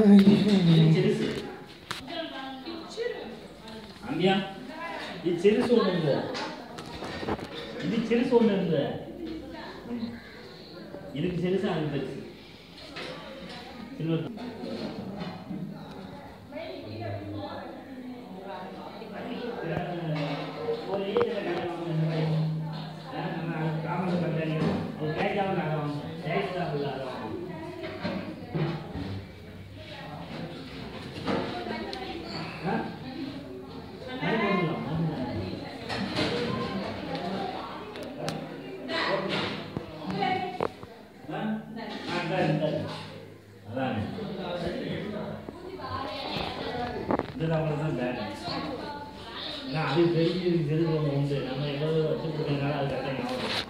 இது சிறுசு அம்பியா இது சிறுசு ஒன்று இருந்து இது சிறுசு ஒன்று இருந்து இதுக்கு சிறுசு அது பெருசு சில்வர் ஒரு ஏஜில் கல்யாணம் ஆகும் இந்த மாதிரி நம்ம காமர்ஸ் பண்ணுறீங்க ஒரு கேட்காம நாங்கள் வாங்குவோம் டேக்ஸ் தான் ஃபுல்லாக அதை வாங்குவோம் ஆ அது போடலாம் ஆ ஆ சரி சரி அதானே இதுதான் தான் பேட் நான் அது தெரிஞ்சு தெரிஞ்சு ஒன்று உண்டு நம்ம எவ்வளோ வச்சு கொடுத்ததுனால அது கரெக்டாக ஞாபகம்